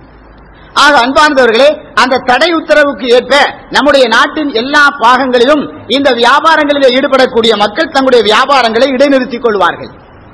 ஆக அன்பார்ந்தவர்களே அந்த தடை உத்தரவுக்கு ஏற்ப நம்முடைய நாட்டின் எல்லா பாகங்களிலும் இந்த வியாபாரங்களிலே ஈடுபடக்கூடிய மக்கள் தங்களுடைய வியாபாரங்களை இடைநிறுத்திக் கொள்வார்கள்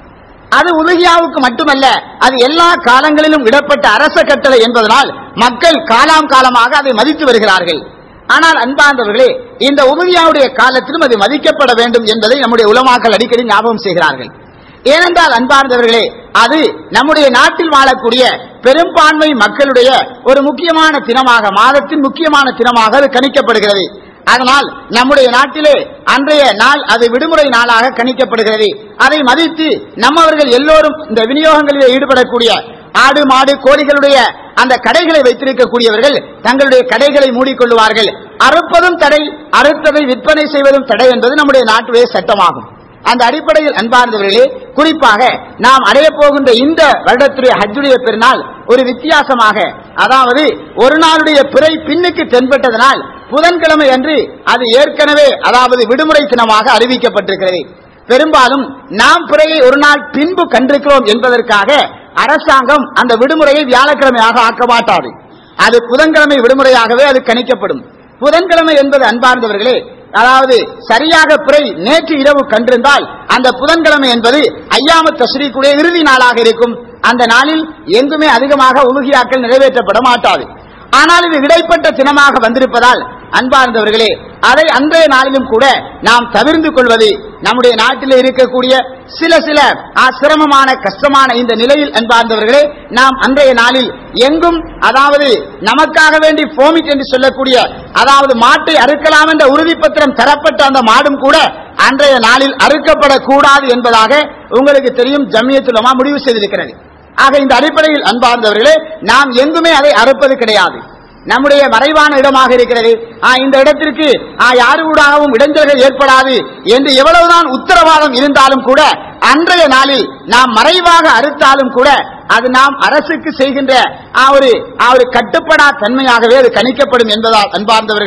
அது உலகியாவுக்கு மட்டுமல்ல அது எல்லா காலங்களிலும் இடப்பட்ட அரச கட்டளை என்பதனால் மக்கள் காலாம் காலமாக அதை மதித்து வருகிறார்கள் ஆனால் அன்பார்ந்தவர்களே இந்த உதவியாவுடைய காலத்திலும் அது மதிக்கப்பட வேண்டும் என்பதை நம்முடைய உலமாக்கள் அடிக்கடி ஞாபகம் செய்கிறார்கள் ஏனென்றால் அன்பார்ந்தவர்களே அது நம்முடைய நாட்டில் வாழக்கூடிய பெரும்பான்மை மக்களுடைய ஒரு முக்கியமான தினமாக மாதத்தின் முக்கியமான தினமாக அது கணிக்கப்படுகிறது அதனால் நம்முடைய நாட்டிலே அன்றைய நாள் அது விடுமுறை நாளாக கணிக்கப்படுகிறது அதை மதித்து நம்மவர்கள் எல்லோரும் இந்த விநியோகங்களிலே ஈடுபடக்கூடிய ஆடு மாடு கோழிகளுடைய அந்த கடைகளை வைத்திருக்கக்கூடியவர்கள் தங்களுடைய கடைகளை மூடிக்கொள்வார்கள் அறுப்பதும் தடை அறுத்ததை விற்பனை செய்வதும் தடை என்பது நம்முடைய நாட்டுடைய சட்டமாகும் அந்த அடிப்படையில் அன்பார்ந்தவர்களே குறிப்பாக நாம் அடைய போகின்ற இந்த வருடத்துடைய ஹஜ்ஜுடைய பெருநாள் ஒரு வித்தியாசமாக அதாவது ஒரு நாளுடைய பிறை பின்னுக்கு தென்பட்டதனால் புதன்கிழமை அன்று அது ஏற்கனவே அதாவது விடுமுறை தினமாக அறிவிக்கப்பட்டிருக்கிறது பெரும்பாலும் நாம் பிறையை ஒரு நாள் பின்பு கண்டிருக்கிறோம் என்பதற்காக அரசாங்கம் அந்த விடுமுறையை வியாழக்கிழமையாக ஆக்க மாட்டாது அது புதன்கிழமை விடுமுறையாகவே அது கணிக்கப்படும் புதன்கிழமை என்பது அன்பார்ந்தவர்களே அதாவது சரியாக பிறை நேற்று இரவு கண்டிருந்தால் அந்த புதன்கிழமை என்பது ஐயாம தஸ்ரீக்குடைய இறுதி நாளாக இருக்கும் அந்த நாளில் எங்குமே அதிகமாக உலுகியாக்கள் நிறைவேற்றப்பட மாட்டாது ஆனால் இது இடைப்பட்ட தினமாக வந்திருப்பதால் அன்பார்ந்தவர்களே அதை அன்றைய நாளிலும் கூட நாம் தவிர்ந்து கொள்வது நம்முடைய நாட்டில் இருக்கக்கூடிய சில சில ஆ, சிரமமான கஷ்டமான இந்த நிலையில் அன்பார்ந்தவர்களே நாம் அன்றைய நாளில் எங்கும் அதாவது நமக்காக வேண்டி போமிட் என்று சொல்லக்கூடிய அதாவது மாட்டை அறுக்கலாம் என்ற உறுதிப்பத்திரம் தரப்பட்ட அந்த மாடும் கூட அன்றைய நாளில் அறுக்கப்படக்கூடாது என்பதாக உங்களுக்கு தெரியும் ஜம்மியத்துலமா முடிவு செய்திருக்கிறது ஆக இந்த அடிப்படையில் அன்பார்ந்தவர்களே நாம் எங்குமே அதை அறுப்பது கிடையாது நம்முடைய மறைவான இடமாக இருக்கிறது ஆ, இந்த இடத்திற்கு ஆ, யாரு கூடாகவும் இடைஞ்சல்கள் ஏற்படாது என்று எவ்வளவுதான் உத்தரவாதம் இருந்தாலும் கூட அன்றைய நாளில் நாம் மறைவாக அறுத்தாலும் கூட அது நாம் அரசுக்கு செய்கின்ற ஆ, ஒரு ஆ, ஒரு கட்டுப்படா தன்மையாகவே அது கணிக்கப்படும் என்பதால் அன்பார்ந்தவர்களே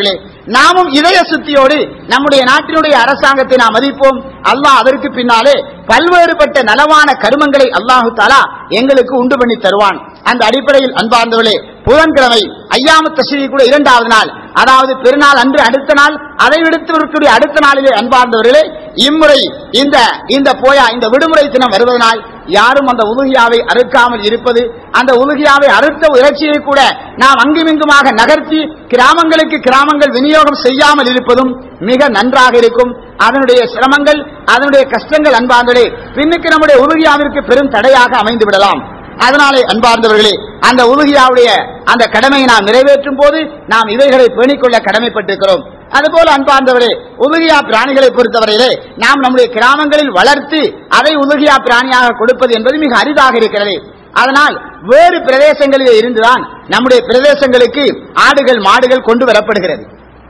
நாமும் இதய சுத்தியோடு நம்முடைய நாட்டினுடைய அரசாங்கத்தை நாம் மதிப்போம் அல்லாஹ் அதற்கு பின்னாலே பல்வேறுபட்ட நலவான கருமங்களை அல்லாஹு தாலா எங்களுக்கு உண்டு பண்ணி தருவான் அந்த அடிப்படையில் அன்பார்ந்தவர்களே புதன்கிழமை ஐயாம தஸ்ரீ கூட இரண்டாவது நாள் அதாவது பெருநாள் அன்று அடுத்த நாள் அதை விடுத்து இருக்கக்கூடிய அடுத்த நாளிலே அன்பார்ந்தவர்களே இம்முறை இந்த இந்த போயா இந்த விடுமுறை தினம் வருவதனால் யாரும் அந்த உலுகியாவை அறுக்காமல் இருப்பது அந்த உலுகியாவை அறுத்த இறைச்சியை கூட நாம் அங்குமிங்குமாக நகர்த்தி கிராமங்களுக்கு கிராமங்கள் விநியோகம் செய்யாமல் இருப்பதும் மிக நன்றாக இருக்கும் அதனுடைய சிரமங்கள் அதனுடைய கஷ்டங்கள் அன்பார்ந்தவர்களே பின்னுக்கு நம்முடைய உலுகியாவிற்கு பெரும் தடையாக அமைந்து விடலாம் அதனாலே அன்பார்ந்தவர்களே அந்த உலுகியாவுடைய அந்த கடமையை நாம் நிறைவேற்றும் போது நாம் இவைகளை பேணிக்கொள்ள கடமைப்பட்டிருக்கிறோம் அதுபோல அன்பார்ந்தவரே உலுகியா பிராணிகளை பொறுத்தவரையிலே நாம் நம்முடைய கிராமங்களில் வளர்த்து அதை உலுகியா பிராணியாக கொடுப்பது என்பது மிக அரிதாக இருக்கிறது அதனால் வேறு பிரதேசங்களிலே இருந்துதான் நம்முடைய பிரதேசங்களுக்கு ஆடுகள் மாடுகள் கொண்டு வரப்படுகிறது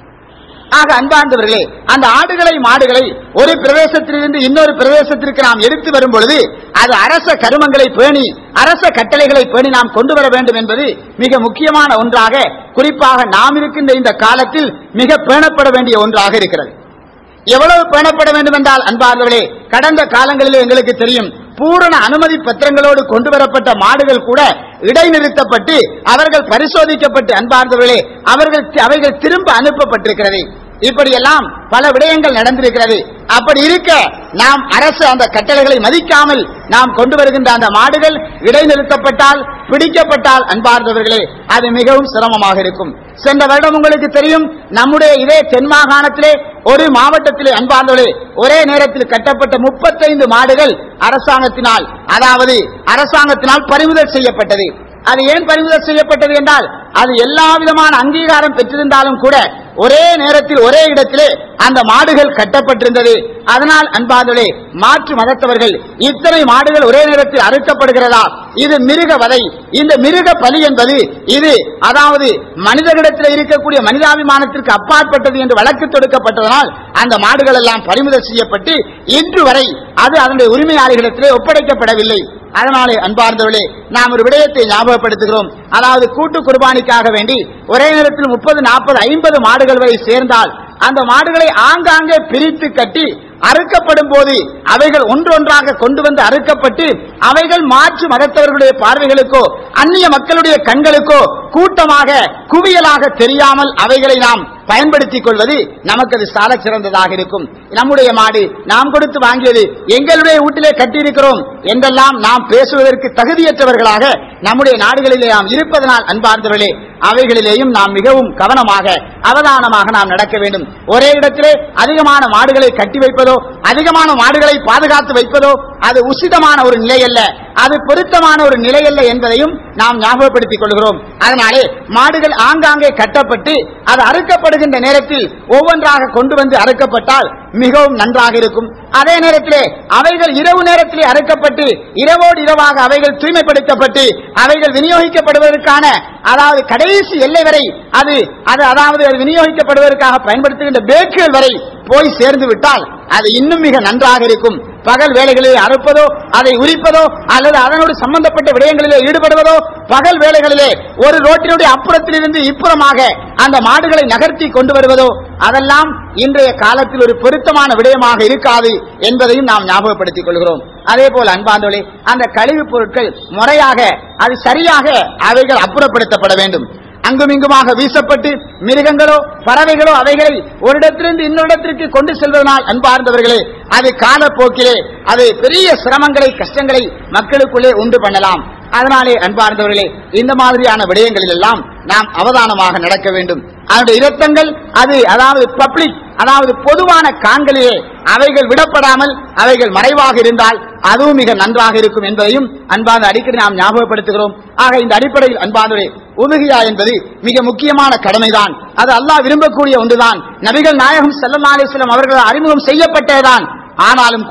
ஆக அன்பார்ந்தவர்களே அந்த ஆடுகளை மாடுகளை ஒரு பிரதேசத்திலிருந்து இன்னொரு பிரதேசத்திற்கு நாம் எடுத்து வரும் பொழுது அது அரச கருமங்களை பேணி அரச கட்டளைகளை பேணி நாம் கொண்டு வர வேண்டும் என்பது மிக முக்கியமான ஒன்றாக குறிப்பாக நாம் இருக்கின்ற இந்த காலத்தில் மிக பேணப்பட வேண்டிய ஒன்றாக இருக்கிறது எவ்வளவு பேணப்பட வேண்டும் என்றால் அன்பார்ந்தவர்களே கடந்த காலங்களிலே எங்களுக்கு தெரியும் பூரண அனுமதி பத்திரங்களோடு கொண்டு வரப்பட்ட மாடுகள் கூட இடைநிறுத்தப்பட்டு அவர்கள் பரிசோதிக்கப்பட்டு அன்பார்ந்தவர்களே அவர்கள் அவைகள் திரும்ப அனுப்பப்பட்டிருக்கிறது இப்படியெல்லாம் பல விடயங்கள் நடந்திருக்கிறது அப்படி இருக்க நாம் அரசு அந்த கட்டளைகளை மதிக்காமல் நாம் கொண்டு வருகின்ற அந்த மாடுகள் இடைநிறுத்தப்பட்டால் பிடிக்கப்பட்டால் அன்பார்ந்தவர்களே அது மிகவும் சிரமமாக இருக்கும் சென்ற வருடம் உங்களுக்கு தெரியும் நம்முடைய இதே தென் மாகாணத்திலே ஒரு மாவட்டத்திலே அன்பார்ந்தவர்களே ஒரே நேரத்தில் கட்டப்பட்ட முப்பத்தைந்து மாடுகள் அரசாங்கத்தினால் அதாவது அரசாங்கத்தினால் பறிமுதல் செய்யப்பட்டது அது ஏன் பறிமுதல் செய்யப்பட்டது என்றால் அது எல்லா விதமான அங்கீகாரம் பெற்றிருந்தாலும் கூட ஒரே நேரத்தில் ஒரே இடத்திலே அந்த மாடுகள் கட்டப்பட்டிருந்தது அதனால் அன்பாதலே மாற்று மதத்தவர்கள் இத்தனை மாடுகள் ஒரே நேரத்தில் அறுக்கப்படுகிறதா இது மிருக வதை இந்த மிருக பலி என்பது இது அதாவது மனிதர்களிடத்தில் இருக்கக்கூடிய மனிதாபிமானத்திற்கு அப்பாற்பட்டது என்று வழக்கு தொடுக்கப்பட்டதனால் அந்த மாடுகள் எல்லாம் பறிமுதல் செய்யப்பட்டு இன்று வரை அது அதனுடைய உரிமையாளர்களிடத்திலே ஒப்படைக்கப்படவில்லை அதனாலே அன்பார்ந்தவர்களே நாம் ஒரு விடயத்தை ஞாபகப்படுத்துகிறோம் அதாவது கூட்டு குர்பானிக்காக வேண்டி ஒரே நேரத்தில் முப்பது நாற்பது ஐம்பது மாடுகள் வரை சேர்ந்தால் அந்த மாடுகளை ஆங்காங்கே பிரித்து கட்டி அறுக்கப்படும் போது அவைகள் ஒன்றொன்றாக கொண்டு வந்து அறுக்கப்பட்டு அவைகள் மாற்று மதத்தவர்களுடைய பார்வைகளுக்கோ அந்நிய மக்களுடைய கண்களுக்கோ கூட்டமாக குவியலாக தெரியாமல் அவைகளை நாம் பயன்படுத்திக் கொள்வது நமக்கு அது சால சிறந்ததாக இருக்கும் நம்முடைய மாடு நாம் கொடுத்து வாங்கியது எங்களுடைய வீட்டிலே கட்டியிருக்கிறோம் என்றெல்லாம் நாம் பேசுவதற்கு தகுதியற்றவர்களாக நம்முடைய நாடுகளிலே நாம் இருப்பதனால் அன்பார்ந்தவர்களே அவைகளிலேயும் நாம் மிகவும் கவனமாக அவதானமாக நாம் நடக்க வேண்டும் ஒரே இடத்திலே அதிகமான மாடுகளை கட்டி வைப்பதோ அதிகமான மாடுகளை பாதுகாத்து வைப்பதோ அது உசிதமான ஒரு நிலை அல்ல அது பொருத்தமான ஒரு நிலை அல்ல என்பதையும் நாம் ஞாபகப்படுத்திக் கொள்கிறோம் அதனாலே மாடுகள் ஆங்காங்கே கட்டப்பட்டு அது அறுக்கப்படுகின்ற நேரத்தில் ஒவ்வொன்றாக கொண்டு வந்து அறுக்கப்பட்டால் மிகவும் நன்றாக இருக்கும் அதே நேரத்திலே அவைகள் இரவு நேரத்திலே அறுக்கப்பட்டு இரவோடு இரவாக அவைகள் தூய்மைப்படுத்தப்பட்டு அவைகள் விநியோகிக்கப்படுவதற்கான அதாவது கடைசி எல்லை வரை அது அது அதாவது அது விநியோகிக்கப்படுவதற்காக பயன்படுத்துகின்ற பேக்குகள் வரை போய் சேர்ந்து விட்டால் அது இன்னும் மிக நன்றாக இருக்கும் பகல் வேலைகளிலே அறுப்பதோ அதை உரிப்பதோ அல்லது அதனோடு சம்பந்தப்பட்ட விடயங்களிலே ஈடுபடுவதோ பகல் வேலைகளிலே ஒரு ரோட்டினுடைய அப்புறத்திலிருந்து இப்புறமாக அந்த மாடுகளை நகர்த்தி கொண்டு வருவதோ அதெல்லாம் இன்றைய காலத்தில் ஒரு பொருத்தமான விடயமாக இருக்காது என்பதையும் நாம் ஞாபகப்படுத்திக் கொள்கிறோம் அதே போல அன்பாந்தோழி அந்த கழிவுப் பொருட்கள் முறையாக அது சரியாக அவைகள் அப்புறப்படுத்தப்பட வேண்டும் அங்குமிங்குமாக வீசப்பட்டு மிருகங்களோ பறவைகளோ அவைகளை ஒரு இடத்திலிருந்து இன்னொரு இடத்திற்கு கொண்டு செல்வதனால் அன்பார்ந்தவர்களே அது காலப்போக்கிலே அது பெரிய சிரமங்களை கஷ்டங்களை மக்களுக்குள்ளே உண்டு பண்ணலாம் அதனாலே அன்பார்ந்தவர்களே இந்த மாதிரியான விடயங்களில் எல்லாம் நாம் அவதானமாக நடக்க வேண்டும் அதனுடைய இரத்தங்கள் அது அதாவது பப்ளிக் அதாவது பொதுவான காண்களிலே அவைகள் விடப்படாமல் அவைகள் மறைவாக இருந்தால் அதுவும் மிக நன்றாக இருக்கும் என்பதையும் அன்பார்ந்த அடிக்கடி நாம் ஞாபகப்படுத்துகிறோம் ஆக இந்த அடிப்படையில் அன்பார்ந்தவரே உதுகியா என்பது மிக முக்கியமான கடமைதான் அது அல்லாஹ் விரும்பக்கூடிய ஒன்றுதான் நபிகள் நாயகம் ஸல்லல்லாஹு அலைஹி வஸல்லம் அவர்கள் அறிமுகம் செய்யப்பட்டதுதான் ஆனாலும் கூட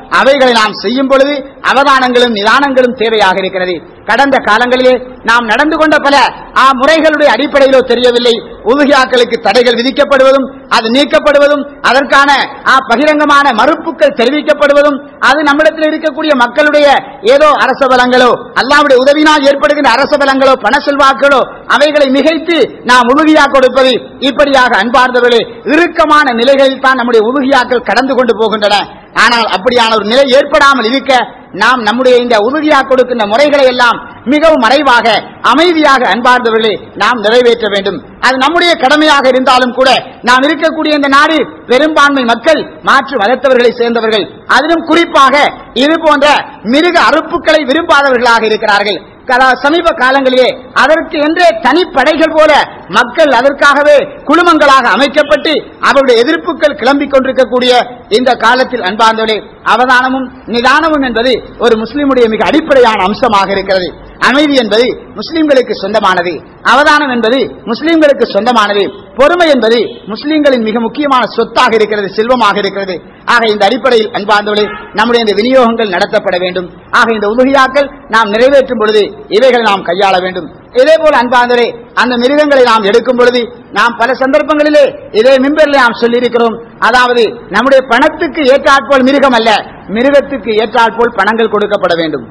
அவைகளை நாம் செய்யும் பொழுது அவதானங்களும் நிதானங்களும் தேவையாக இருக்கிறது கடந்த காலங்களிலே நாம் நடந்து கொண்ட பல ஆ, முறைகளுடைய அடிப்படையிலோ தெரியவில்லை உதுகியாக்களுக்கு தடைகள் விதிக்கப்படுவதும் அது நீக்கப்படுவதும் அதற்கான ஆ, பகிரங்கமான மறுப்புகள் தெரிவிக்கப்படுவதும் அது நம்மிடத்தில் இருக்கக்கூடிய மக்களுடைய ஏதோ அரச பலங்களோ அல்லாவுடைய உதவினால் ஏற்படுகின்ற அரச பலங்களோ பண செல்வாக்களோ அவைகளை மிகைத்து நாம் உதவியா கொடுப்பது இப்படியாக அன்பார்ந்தவர்களே இறுக்கமான நிலைகளில் தான் நம்முடைய உதவியாக்கள் கடந்து கொண்டு போகின்றன ஆனால் அப்படியான ஒரு நிலை ஏற்படாமல் இருக்க நாம் நம்முடைய இந்த உறுதியா கொடுக்கின்ற முறைகளை எல்லாம் மிகவும் மறைவாக அமைதியாக அன்பார்ந்தவர்களே நாம் நிறைவேற்ற வேண்டும் அது நம்முடைய கடமையாக இருந்தாலும் கூட நாம் இருக்கக்கூடிய இந்த நாடு பெரும்பான்மை மக்கள் மாற்று மதத்தவர்களை சேர்ந்தவர்கள் அதிலும் குறிப்பாக இது போன்ற மிருக அறுப்புகளை விரும்பாதவர்களாக இருக்கிறார்கள் கல- சமீப காலங்களிலே அதற்கு என்றே தனிப்படைகள் போல மக்கள் அதற்காகவே குழுமங்களாக அமைக்கப்பட்டு அவருடைய எதிர்ப்புகள் கிளம்பிக் கொண்டிருக்கக்கூடிய இந்த காலத்தில் அன்பார்ந்தவர்களே அவதானமும் நிதானமும் என்பது ஒரு முஸ்லிமுடைய மிக அடிப்படையான அம்சமாக இருக்கிறது அமைதி என்பது முஸ்லிம்களுக்கு சொந்தமானது அவதானம் என்பது முஸ்லிம்களுக்கு சொந்தமானது பொறுமை என்பது முஸ்லிம்களின் மிக முக்கியமான சொத்தாக இருக்கிறது செல்வமாக இருக்கிறது ஆக இந்த அடிப்படையில் அன்பார்ந்தவர்களே நம்முடைய இந்த விநியோகங்கள் நடத்தப்பட வேண்டும் ஆக இந்த உதவியாக்கள் நாம் நிறைவேற்றும் பொழுது இவைகளை நாம் கையாள வேண்டும் இதே போல அன்பார்ந்தவரே அந்த மிருகங்களை நாம் எடுக்கும் பொழுது நாம் பல சந்தர்ப்பங்களிலே இதே மிம்பரில் நாம் சொல்லியிருக்கிறோம் அதாவது நம்முடைய பணத்துக்கு ஏற்றாற்போல் மிருகம் அல்ல மிருகத்துக்கு ஏற்றாற்போல் பணங்கள் கொடுக்கப்பட வேண்டும்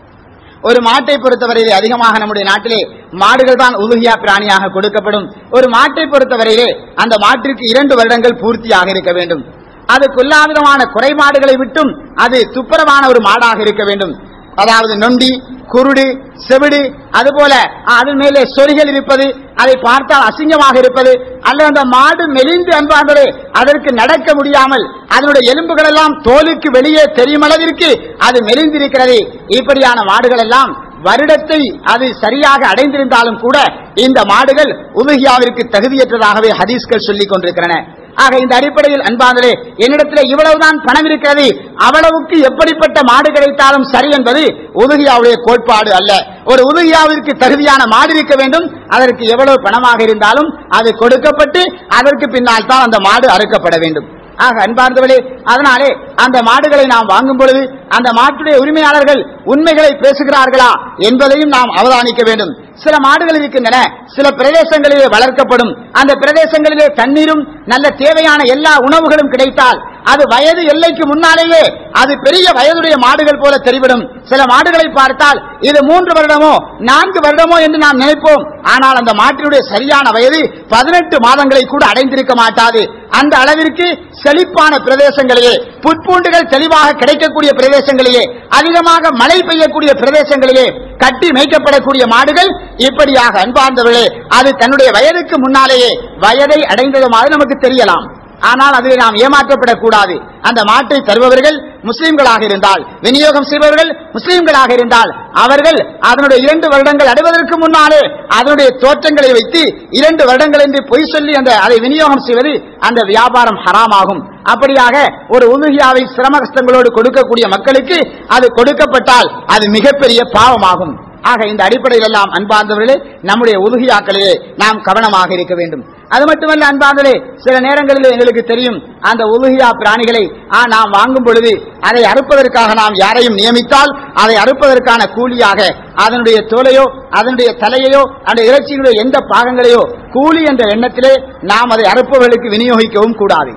ஒரு மாட்டை பொறுத்தவரையிலே அதிகமாக நம்முடைய நாட்டிலே மாடுகள் தான் உலுகியா பிராணியாக கொடுக்கப்படும் ஒரு மாட்டை பொறுத்தவரையிலே அந்த மாட்டிற்கு இரண்டு வருடங்கள் பூர்த்தியாக இருக்க வேண்டும் அது கொல்லாவிதமான குறைபாடுகளை விட்டும் அது துப்புரவான ஒரு மாடாக இருக்க வேண்டும் அதாவது நொண்டி குருடு செவிடு அதுபோல அது மேலே சொறிகள் இருப்பது அதை பார்த்தால் அசிங்கமாக இருப்பது அல்லது அந்த மாடு மெலிந்து அன்பார்களே அதற்கு நடக்க முடியாமல் அதனுடைய எலும்புகள் எல்லாம் தோலுக்கு வெளியே தெரியும் அளவிற்கு அது மெலிந்திருக்கிறது இப்படியான மாடுகள் எல்லாம் வருடத்தை அது சரியாக அடைந்திருந்தாலும் கூட இந்த மாடுகள் உலுகியாவிற்கு தகுதியற்றதாகவே ஹதீஸ்கள் சொல்லிக் கொண்டிருக்கின்றன ஆக இந்த அடிப்படையில் அன்பாங்களே என்னிடத்தில் இவ்வளவுதான் பணம் இருக்கிறது அவ்வளவுக்கு எப்படிப்பட்ட மாடு கிடைத்தாலும் சரி என்பது உதுகியாவுடைய கோட்பாடு அல்ல ஒரு உதுகியாவிற்கு தகுதியான மாடு இருக்க வேண்டும் அதற்கு எவ்வளவு பணமாக இருந்தாலும் அது கொடுக்கப்பட்டு அதற்கு பின்னால் தான் அந்த மாடு அறுக்கப்பட வேண்டும் ஆக அன்பார்ந்தவர்களே அதனாலே அந்த மாடுகளை நாம் வாங்கும் பொழுது அந்த மாட்டுடைய உரிமையாளர்கள் உண்மைகளை பேசுகிறார்களா என்பதையும் நாம் அவதானிக்க வேண்டும் சில மாடுகள் இருக்கின்றன சில பிரதேசங்களிலே வளர்க்கப்படும் அந்த பிரதேசங்களிலே தண்ணீரும் நல்ல தேவையான எல்லா உணவுகளும் கிடைத்தால் அது வயது எல்லைக்கு முன்னாலேயே அது பெரிய வயதுடைய மாடுகள் போல தெரிவிடும் சில மாடுகளை பார்த்தால் இது மூன்று வருடமோ நான்கு வருடமோ என்று நாம் நினைப்போம் ஆனால் அந்த மாட்டினுடைய சரியான வயது பதினெட்டு மாதங்களை கூட அடைந்திருக்க மாட்டாது அந்த அளவிற்கு செழிப்பான பிரதேசங்களிலே புற்பூண்டுகள் தெளிவாக கிடைக்கக்கூடிய பிரதேசங்களிலே அதிகமாக மழை பெய்யக்கூடிய பிரதேசங்களிலே கட்டி மேய்க்கப்படக்கூடிய மாடுகள் இப்படியாக அன்பார்ந்தவர்களே அது தன்னுடைய வயதுக்கு முன்னாலேயே வயதை அடைந்ததுமாக நமக்கு தெரியலாம் ஆனால் அதில் நாம் ஏமாற்றப்படக்கூடாது அந்த மாட்டை தருபவர்கள் முஸ்லிம்களாக இருந்தால் விநியோகம் செய்பவர்கள் முஸ்லிம்களாக இருந்தால் அவர்கள் அதனுடைய இரண்டு வருடங்கள் அடைவதற்கு முன்னாலே அதனுடைய தோற்றங்களை வைத்து இரண்டு வருடங்கள் என்று பொய் சொல்லி அந்த அதை விநியோகம் செய்வது அந்த வியாபாரம் ஹராமாகும் அப்படியாக ஒரு உலுகியாவை சிரம கஷ்டங்களோடு கொடுக்கக்கூடிய மக்களுக்கு அது கொடுக்கப்பட்டால் அது மிகப்பெரிய பாவமாகும் ஆக இந்த அடிப்படையில் எல்லாம் அன்பார்ந்தவர்களே நம்முடைய உதுகியாக்களிலே நாம் கவனமாக இருக்க வேண்டும் அது மட்டுமல்ல அன்பார்ந்தவர்களே சில நேரங்களில் எங்களுக்கு தெரியும் அந்த உலுகியா பிராணிகளை ஆ, நாம் வாங்கும் பொழுது அதை அறுப்பதற்காக நாம் யாரையும் நியமித்தால் அதை அறுப்பதற்கான கூலியாக அதனுடைய தோலையோ அதனுடைய தலையையோ அந்த இறைச்சியினுடைய எந்த பாகங்களையோ கூலி என்ற எண்ணத்திலே நாம் அதை அறுப்பவர்களுக்கு விநியோகிக்கவும் கூடாது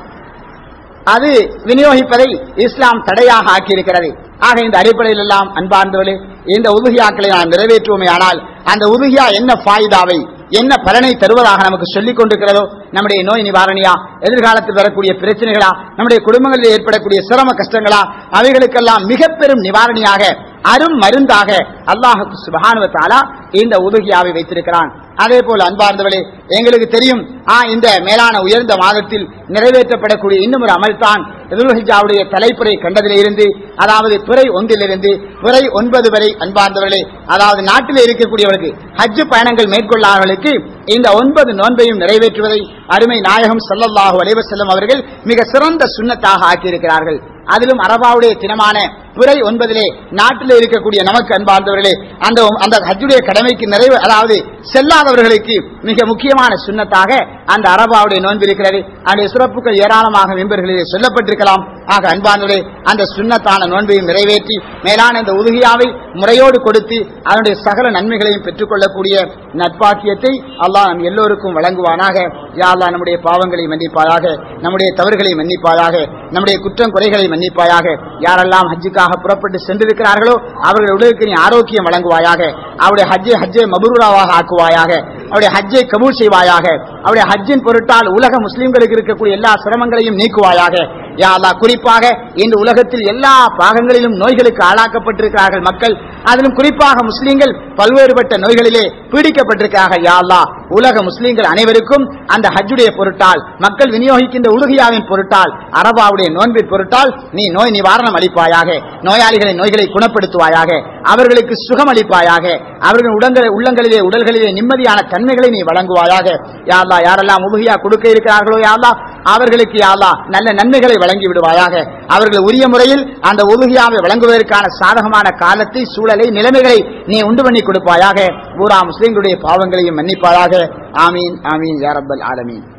அது விநியோகிப்பதை இஸ்லாம் தடையாக ஆக்கியிருக்கிறது ஆக இந்த அடிப்படையில் எல்லாம் அன்பார்ந்தவர்களே இந்த உதுகியாக்களை நாம் நிறைவேற்றுவோமே ஆனால் அந்த உதுகியா என்ன ஃபாயிதாவை என்ன பலனை தருவதாக நமக்கு சொல்லிக் கொண்டிருக்கிறதோ நம்முடைய நோய் நிவாரணியா எதிர்காலத்தில் வரக்கூடிய பிரச்சனைகளா நம்முடைய குடும்பங்களில் ஏற்படக்கூடிய சிரம கஷ்டங்களா அவைகளுக்கெல்லாம் மிக பெரும் நிவாரணியாக அரும் மருந்தாக அல்லாஹுக்கு சுபஹானுவத்தாலா இந்த உதுகியாவை வைத்திருக்கிறான் அதே போல அன்பார்ந்தவர்களே எங்களுக்கு தெரியும் ஆ இந்த மேலான உயர்ந்த மாதத்தில் நிறைவேற்றப்படக்கூடிய இன்னும் ஒரு அமல் தான் துல்ஹிஜாவுடைய தலைப்புரை கண்டதில் இருந்து அதாவது துறை ஒன்றிலிருந்து துறை ஒன்பது வரை அன்பார்ந்தவர்களே அதாவது நாட்டில் இருக்கக்கூடியவர்களுக்கு ஹஜ் பயணங்கள் மேற்கொள்ளாதவர்களுக்கு இந்த ஒன்பது நோன்பையும் நிறைவேற்றுவதை அருமை நாயகம் ஸல்லல்லாஹு அலைஹி வஸல்லம் அவர்கள் மிக சிறந்த சுன்னத்தாக ஆக்கியிருக்கிறார்கள் அதிலும் அரபாவுடைய தினமான பிறை ஒன்பதிலே நாட்டில் இருக்கக்கூடிய நமக்கு அன்பார்ந்தவர்களே அந்த அந்த ஹஜ்ஜுடைய கடமைக்கு நிறைவு அதாவது செல்லாதவர்களுக்கு மிக முக்கியமான முக்கியமான சுண்ணத்தாக அந்த அரபாவுடைய நோன்பு இருக்கிறது அதனுடைய சிறப்புகள் ஏராளமாக மெம்பர்களிலே சொல்லப்பட்டிருக்கலாம் ஆக அன்பானவரே அந்த சுண்ணத்தான நோன்பையும் நிறைவேற்றி மேலான இந்த உதுகியாவை முறையோடு கொடுத்து அதனுடைய சகல நன்மைகளையும் பெற்றுக்கொள்ளக்கூடிய நட்பாக்கியத்தை அல்லாஹ் நம் எல்லோருக்கும் வழங்குவானாக யா அல்லாஹ் நம்முடைய பாவங்களை மன்னிப்பாயாக நம்முடைய தவறுகளை மன்னிப்பாயாக நம்முடைய குற்றம் குறைகளை மன்னிப்பாயாக யாரெல்லாம் ஹஜ்ஜுக்காக புறப்பட்டு சென்றிருக்கிறார்களோ அவர்கள் உடலுக்கு நீ ஆரோக்கியம் வழங்குவாயாக அவருடைய ஹஜ்ஜை ஹஜ்ஜை மபுரூராவாக ஆக்குவாயாக அவருடைய ஹஜ்ஜை கபூல் செய்வாயாக அவருடைய ஹஜ்ஜின் பொருட்டால் உலக முஸ்லிம்களுக்கு இருக்கக்கூடிய எல்லா சிரமங்களையும் நீக்குவாயாக யா அல்லாஹ் குறிப்பாக இன்று உலகத்தில் எல்லா பாகங்களிலும் நோய்களுக்கு ஆளாக்கப்பட்டிருக்கிறார்கள் மக்கள் அதிலும் குறிப்பாக முஸ்லிம்கள் பல்வேறுபட்ட நோய்களிலே பீடிக்கப்பட்டிருக்கிறார்கள் யா அல்லாஹ் உலக முஸ்லிம்கள் அனைவருக்கும் அந்த ஹஜ்ஜுடைய பொருட்டால் மக்கள் விநியோகிக்கின்ற உருகியாவின் பொருட்டால் அரபாவுடைய நோன்பின் பொருட்டால் நீ நோய் நிவாரணம் அளிப்பாயாக நோயாளிகளின் நோய்களை குணப்படுத்துவாயாக அவர்களுக்கு சுகம் அளிப்பாயாக அவர்கள் உடங்கள் உள்ளங்களிலே உடல்களிலே நிம்மதியான தன்மைகளை நீ வழங்குவாயாக யா அல்லாஹ் யாரெல்லாம் உபகியா கொடுக்க இருக்கிறார்களோ யா அல்லாஹ் அவர்களுக்கு யா அல்லாஹ் நல்ல நன்மைகளை வழங்கி விடுவாயாக அவர்கள் உரிய முறையில் அந்த உலகியாவை வழங்குவதற்கான சாதகமான காலத்தை சூழலை நிலைமைகளை நீ உண்டு பண்ணி கொடுப்பாயாக பூரா முஸ்லிம்களுடைய பாவங்களையும் மன்னிப்பாயாக ஆமீன் ஆமீன் யா ரப்பல் ஆலமீன்